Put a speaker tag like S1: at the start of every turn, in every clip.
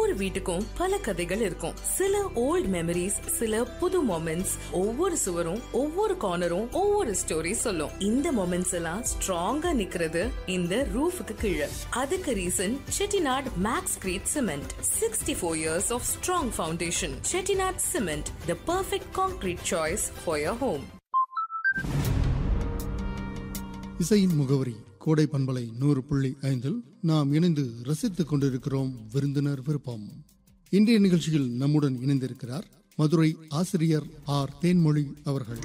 S1: ஒவ்வொரு வீட்டுக்கும் பல கதைகள் இருக்கும் சில ஓல்ட் மெமரிஸ் சில புது மொமெண்ட்ஸ் ஒவ்வொரு சுவரும் ஒவ்வொரு கார்னரும் ஒவ்வொரு ஸ்டோரி சொல்லும் இந்த மொமெண்ட்ஸ் எல்லாம் ஸ்ட்ராங்கா நிக்கிறது இந்த ரூஃபுக்கு கீழே அதுக்கு reason Chettinad Maxcrete cement sixty four years of strong foundation Chettinad cement the perfect concrete choice for your home
S2: இசையின் முகவரி கோடை பண்பலை நூறு புள்ளி ஐந்தில் நாம் இணைந்து ரசித்துக் கொண்டிருக்கிறோம் விருந்தினர் விருப்பம் இன்றைய நிகழ்ச்சியில் நம்முடன் இணைந்திருக்கிறார் மதுரை ஆசிரியர் ஆர் தேன்மொழி அவர்கள்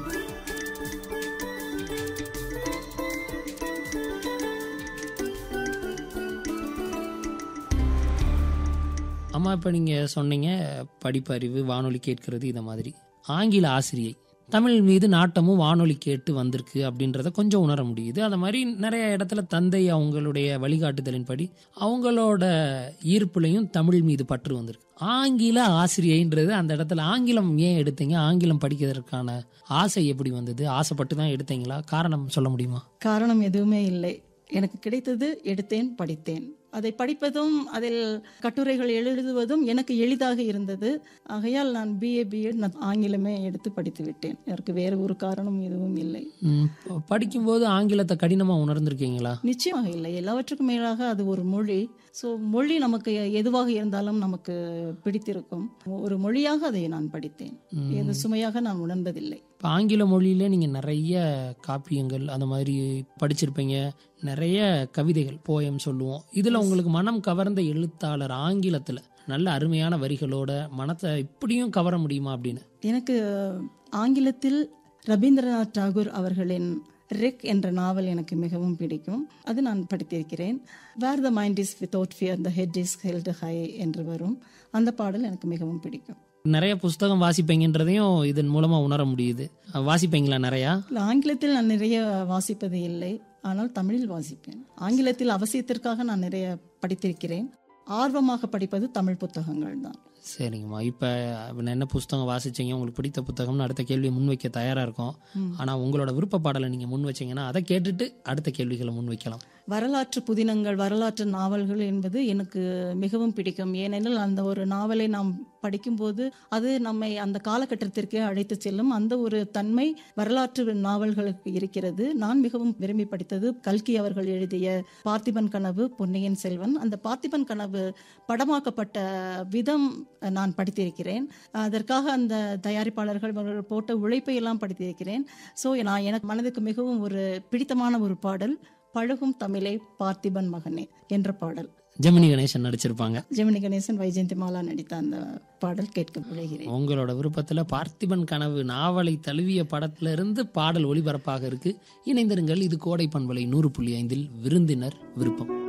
S3: அம்மா இப்போ நீங்கள் சொன்னீங்க படிப்பறிவு வானொலி கேட்கறது இந்த மாதிரி ஆங்கில ஆசிரியை தமிழ் மீது நாட்டமும் வானொலி கேட்டு வந்திருக்கு அப்படின்றத கொஞ்சம் உணர முடியுது அந்த மாதிரி நிறைய இடத்துல தந்தை அவங்களுடைய வழிகாட்டுதலின்படி அவங்களோட ஈர்ப்புலையும் தமிழ் மீது பற்று வந்திருக்கு ஆங்கில ஆசிரியைன்றது அந்த இடத்துல ஆங்கிலம் ஏன் எடுத்தீங்க ஆங்கிலம் படிக்கிறதுக்கான ஆசை எப்படி வந்தது ஆசைப்பட்டு தான் எடுத்தீங்களா காரணம் சொல்ல முடியுமா
S4: காரணம் எதுவுமே இல்லை எனக்கு கிடைத்தது எடுத்தேன் படித்தேன் அதை படிப்பதும் அதில் கட்டுரைகள் எழுதுவதும் எனக்கு எளிதாக இருந்தது ஆகையால் நான் பிஏ பிஎட் நான் ஆங்கிலமே எடுத்து படித்து விட்டேன் எனக்கு வேறு ஒரு காரணம் எதுவும் இல்லை
S3: ம், ப- படிக்கும்போது ஆங்கிலத்தை கடினமாக உணர்ந்திருக்கீங்களா
S4: நிச்சயமாக இல்லை எல்லாவற்றுக்கும் மேலாக அது ஒரு மொழி ஸோ மொழி நமக்கு எதுவாக இருந்தாலும் நமக்கு பிடித்திருக்கும் ஒரு மொழியாக அதை நான் படித்தேன் எது சுமையாக நான் உணர்ந்ததில்லை
S3: இப்போ ஆங்கில மொழியில நீங்கள் நிறைய காப்பியங்கள் அந்த மாதிரி படிச்சிருப்பீங்க நிறைய கவிதைகள் போயம் சொல்லுவோம் இதில் உங்களுக்கு மனம் கவர்ந்த எழுத்தாளர் ஆங்கிலத்தில் நல்ல அருமையான வரிகளோட மனத்தை இப்படியும் கவர முடியுமா அப்படின்னு
S4: எனக்கு ஆங்கிலத்தில் ரவீந்திரநாத் டாகூர் அவர்களின் ரெக் என்ற நாவல் எனக்கு மிகவும் பிடிக்கும் அது நான் படித்திருக்கிறேன் where the mind is without fear the head is held high என்று வரும் அந்த பாடல் எனக்கு மிகவும் பிடிக்கும்
S3: நிறைய புஸ்தகம் வாசிப்பீங்கன்றதையும் இதன் மூலமா உணர முடியுது அஹ் வாசிப்பீங்களா நிறையா
S4: இல்ல, ஆங்கிலத்தில் நான் நிறைய வாசிப்பது இல்லை ஆனால் தமிழில் வாசிப்பேன் ஆங்கிலத்தில் அவசியத்திற்காக நான் நிறைய படித்திருக்கிறேன் ஆர்வமாக படிப்பது தமிழ் புத்தகங்கள் தான்
S3: சரிங்கம்மா இப்போ என்ன புஸ்தகம் வாசிச்சீங்க உங்களுக்கு பிடித்த புத்தகம்னு அடுத்த கேள்வியை முன்வைக்க தயாராக இருக்கும் ஆனால் உங்களோட விருப்ப பாடலை நீங்கள் முன் வச்சீங்கன்னா அதை கேட்டுட்டு அடுத்த கேள்விகளை முன் வைக்கலாம்
S4: வரலாற்று புதினங்கள் வரலாற்று நாவல்கள் என்பது எனக்கு மிகவும் பிடிக்கும் ஏனெனில் அந்த ஒரு நாவலை நாம் படிக்கும்போது அது நம்மை அந்த காலகட்டத்திற்கே அழைத்து செல்லும் அந்த ஒரு தன்மை வரலாற்று நாவல்களுக்கு இருக்கிறது நான் மிகவும் விரும்பி படித்தது கல்கி அவர்கள் எழுதிய பார்த்திபன் கனவு பொன்னியின் செல்வன் அந்த பார்த்திபன் கனவு படமாக்கப்பட்ட விதம் நான் படித்திருக்கிறேன் அதற்காக அந்த தயாரிப்பாளர்கள் அவர்கள் போட்ட உழைப்பை எல்லாம் படித்திருக்கிறேன் ஸோ நான் எனக்கு மனதுக்கு மிகவும் ஒரு பிடித்தமான ஒரு பாடல் பழகும் தமிழை பார்த்திபன் மகனே என்ற பாடல்
S3: ஜெமினி கணேசன் நடிச்சிருப்பாங்க
S4: ஜெமினி கணேசன் வைஜெயந்தி மாலா நடித்த அந்த பாடல் கேட்க விளைகிறேன்
S3: உங்களோட விருப்பத்தில் பார்த்திபன் கனவு நாவலை தழுவிய படத்துல இருந்து பாடல் ஒளிபரப்பாக இருக்கு இணைந்திருங்கள் இது கோடை பண்பலை நூறு புள்ளி ஐந்தில் விருந்தினர் விருப்பம்